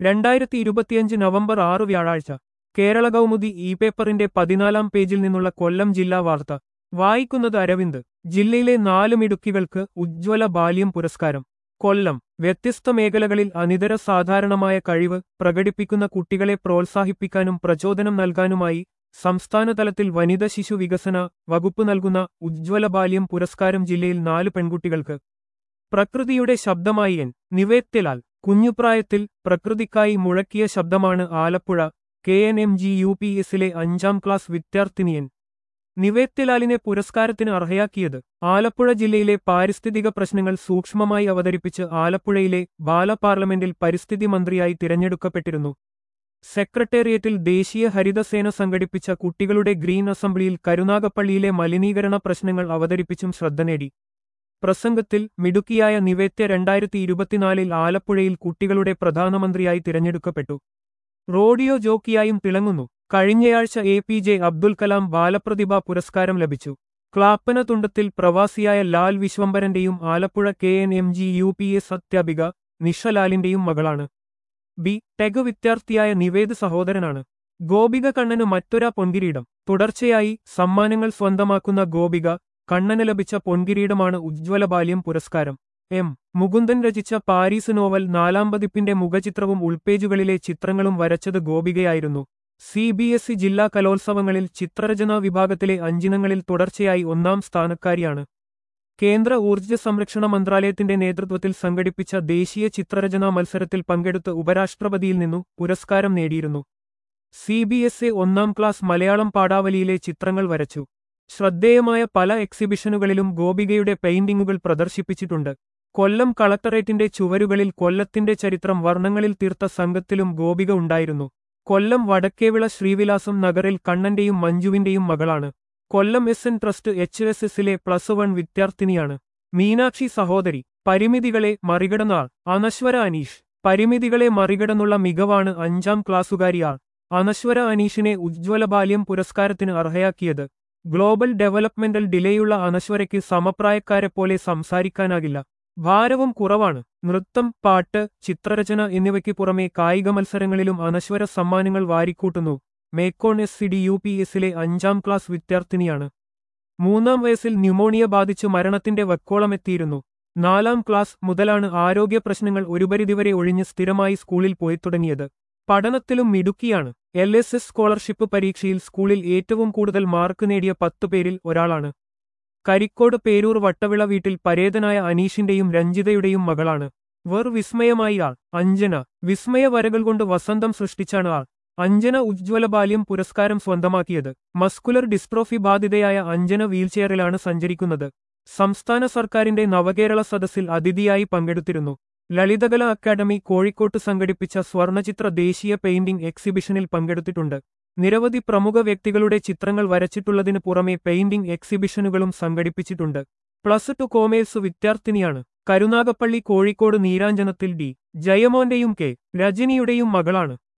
രണ്ടായിരത്തി ഇരുപത്തിയഞ്ച് നവംബർ ആറ് വ്യാഴാഴ്ച കേരള കൗമുദി ഇ പേപ്പറിന്റെ പതിനാലാം പേജിൽ നിന്നുള്ള കൊല്ലം ജില്ലാ വാർത്ത വായിക്കുന്നത് അരവിന്ദ് ജില്ലയിലെ നാല് മിടുക്കികൾക്ക് ഉജ്ജ്വല ബാല്യം പുരസ്കാരം കൊല്ലം വ്യത്യസ്ത മേഖലകളിൽ അനിതര സാധാരണമായ കഴിവ് പ്രകടിപ്പിക്കുന്ന കുട്ടികളെ പ്രോത്സാഹിപ്പിക്കാനും പ്രചോദനം നൽകാനുമായി സംസ്ഥാനതലത്തിൽ വനിത ശിശു വികസന വകുപ്പ് നൽകുന്ന ഉജ്ജ്വല ബാല്യം പുരസ്കാരം ജില്ലയിൽ നാല് പെൺകുട്ടികൾക്ക് പ്രകൃതിയുടെ ശബ്ദമായി എൻ നിവേത്യലാൽ കുഞ്ഞുപ്രായത്തിൽ പ്രകൃതിക്കായി മുഴക്കിയ ശബ്ദമാണ് Alappuzha K N M G U P എസിലെ അഞ്ചാം ക്ലാസ് വിദ്യാർത്ഥിനിയൻ നിവേത്യലാലിനെ പുരസ്കാരത്തിന് അർഹയാക്കിയത് ആലപ്പുഴ ജില്ലയിലെ പാരിസ്ഥിതിക പ്രശ്നങ്ങൾ സൂക്ഷ്മമായി അവതരിപ്പിച്ച് ആലപ്പുഴയിലെ ബാല പാർലമെന്റിൽ പരിസ്ഥിതി മന്ത്രിയായി തിരഞ്ഞെടുക്കപ്പെട്ടിരുന്നു സെക്രട്ടേറിയറ്റിൽ ദേശീയ ഹരിതസേന സംഘടിപ്പിച്ച കുട്ടികളുടെ ഗ്രീൻ അസംബ്ലിയിൽ കരുനാഗപ്പള്ളിയിലെ മലിനീകരണ പ്രശ്നങ്ങൾ അവതരിപ്പിച്ചും ശ്രദ്ധ നേടി പ്രസംഗത്തിൽ മിടുക്കിയായ നിവേത്യ രണ്ടായിരത്തി ഇരുപത്തിനാലിൽ ആലപ്പുഴയിൽ കുട്ടികളുടെ പ്രധാനമന്ത്രിയായി തിരഞ്ഞെടുക്കപ്പെട്ടു റോഡിയോ ജോക്കിയായും തിളങ്ങുന്നു കഴിഞ്ഞയാഴ്ച A P J Abdul Kalam ബാലപ്രതിഭ പുരസ്കാരം ലഭിച്ചു ക്ലാപ്പനതുണ്ടത്തിൽ പ്രവാസിയായ ലാൽ വിശ്വംഭരന്റെയും Alappuzha K N M G U P S അധ്യാപിക നിഷലാലിന്റെയും മകളാണ് ബി ടെഗ് വിദ്യാർത്ഥിയായ നിവേദ് സഹോദരനാണ് ഗോപിക കണ്ണന് മറ്റൊരാ പൊൻകിരീടം തുടർച്ചയായി സമ്മാനങ്ങൾ സ്വന്തമാക്കുന്ന ഗോപിക കണ്ണന് ലഭിച്ച പൊൻകിരീടമാണ് ഉജ്ജ്വല ബാല്യം പുരസ്കാരം എം മുകുന്ദൻ രചിച്ച പാരീസ് നോവൽ നാലാം പതിപ്പിന്റെ മുഖചിത്രവും ഉൾപേജുകളിലെ ചിത്രങ്ങളും വരച്ചത് ഗോപികയായിരുന്നു സി ബി എസ് ഇ ജില്ലാ കലോത്സവങ്ങളിൽ ചിത്രരചനാ വിഭാഗത്തിലെ അഞ്ചിനങ്ങളിൽ തുടർച്ചയായി ഒന്നാം സ്ഥാനക്കാരിയാണ് കേന്ദ്ര ഊർജ്ജ സംരക്ഷണ മന്ത്രാലയത്തിന്റെ നേതൃത്വത്തിൽ സംഘടിപ്പിച്ച ദേശീയ ചിത്രരചനാ മത്സരത്തിൽ പങ്കെടുത്ത് ഉപരാഷ്ട്രപതിയിൽ നിന്നു പുരസ്കാരം നേടിയിരുന്നു സി ബി എസ് എ ഒന്നാം ക്ലാസ് മലയാളം പാഠാവലിയിലെ ചിത്രങ്ങൾ വരച്ചു ശ്രദ്ധേയമായ പല എക്സിബിഷനുകളിലും ഗോപികയുടെ പെയിന്റിംഗുകൾ പ്രദർശിപ്പിച്ചിട്ടുണ്ട് കൊല്ലം കളക്ടറേറ്റിന്റെ ചുവരുകളിൽ കൊല്ലത്തിന്റെ ചരിത്രം വർണ്ണങ്ങളിൽ തീർത്ത സംഘത്തിലും ഗോപിക ഉണ്ടായിരുന്നു കൊല്ലം വടക്കേവിള ശ്രീവിലാസം നഗറിൽ കണ്ണന്റെയും മഞ്ജുവിന്റെയും മകളാണ് Kollam S N trust H S എസിലെ പ്ലസ് വൺ വിദ്യാർത്ഥിനിയാണ് മീനാക്ഷി സഹോദരി പരിമിതികളെ മറികടന്ന ആൾ അനശ്വര അനീഷ് പരിമിതികളെ മറികടന്നുള്ള മികവാണ് അഞ്ചാം ക്ലാസ്സുകാരിയാൾ അനശ്വര അനീഷിനെ ഉജ്ജ്വല ബാല്യം പുരസ്കാരത്തിന് അർഹയാക്കിയത് ഗ്ലോബൽ ഡെവലപ്മെന്റൽ ഡിലേയുള്ള അനശ്വരയ്ക്ക് സമപ്രായക്കാരെപ്പോലെ സംസാരിക്കാനാകില്ല ഭാരവും കുറവാണ് നൃത്തം പാട്ട് ചിത്രരചന എന്നിവയ്ക്ക് പുറമെ കായിക മത്സരങ്ങളിലും അനശ്വര സമ്മാനങ്ങൾ വാരിക്കൂട്ടുന്നു മേക്കോൺ S C D U P എസിലെ അഞ്ചാം ക്ലാസ് വിദ്യാർത്ഥിനിയാണ് മൂന്നാം വയസ്സിൽ ന്യൂമോണിയ ബാധിച്ചു മരണത്തിന്റെ വക്കോളമെത്തിയിരുന്നു നാലാം ക്ലാസ് മുതലാണ് ആരോഗ്യ പ്രശ്നങ്ങൾ ഒരുപരിധിവരെ ഒഴിഞ്ഞ് സ്ഥിരമായി സ്കൂളിൽ പോയി തുടങ്ങിയത് പഠനത്തിലും മിടുക്കിയാണ് എൽ എസ് എസ് സ്കോളർഷിപ്പ് പരീക്ഷയിൽ സ്കൂളിൽ ഏറ്റവും കൂടുതൽ മാർക്ക് നേടിയ പത്തു പേരിൽ ഒരാളാണ് കരിക്കോട് പേരൂർ വട്ടവിള വീട്ടിൽ പരേതനായ അനീഷിന്റെയും രഞ്ജിതയുടെയും മകളാണ് വെർ വിസ്മയമായി ആൾ അഞ്ജന വിസ്മയ വരകൾ കൊണ്ട് വസന്തം സൃഷ്ടിച്ചാണ് ആൾ അഞ്ജന ഉജ്ജ്വല ബാല്യം പുരസ്കാരം സ്വന്തമാക്കിയത് മസ്കുലർ ഡിസ്ട്രോഫി ബാധിതയായ അഞ്ജന വീൽചെയറിലാണ് സഞ്ചരിക്കുന്നത് സംസ്ഥാന സർക്കാരിന്റെ നവകേരള സദസ്സിൽ അതിഥിയായി പങ്കെടുത്തിരുന്നു ലളിതകല അക്കാദമി കോഴിക്കോട്ട് സംഘടിപ്പിച്ച സ്വർണചിത്ര ദേശീയ പെയിന്റിംഗ് എക്സിബിഷനിൽ പങ്കെടുത്തിട്ടുണ്ട് നിരവധി പ്രമുഖ വ്യക്തികളുടെ ചിത്രങ്ങൾ വരച്ചിട്ടുള്ളതിനു പുറമെ പെയിന്റിംഗ് എക്സിബിഷനുകളും സംഘടിപ്പിച്ചിട്ടുണ്ട് പ്ലസ് ടു കോമേഴ്സ് വിദ്യാർത്ഥിനിയാണ് കരുനാഗപ്പള്ളി കോഴിക്കോട് നീരാഞ്ജനത്തിൽ ഡി ജയമോന്റെയും കെ രജനിയുടെയും മകളാണ്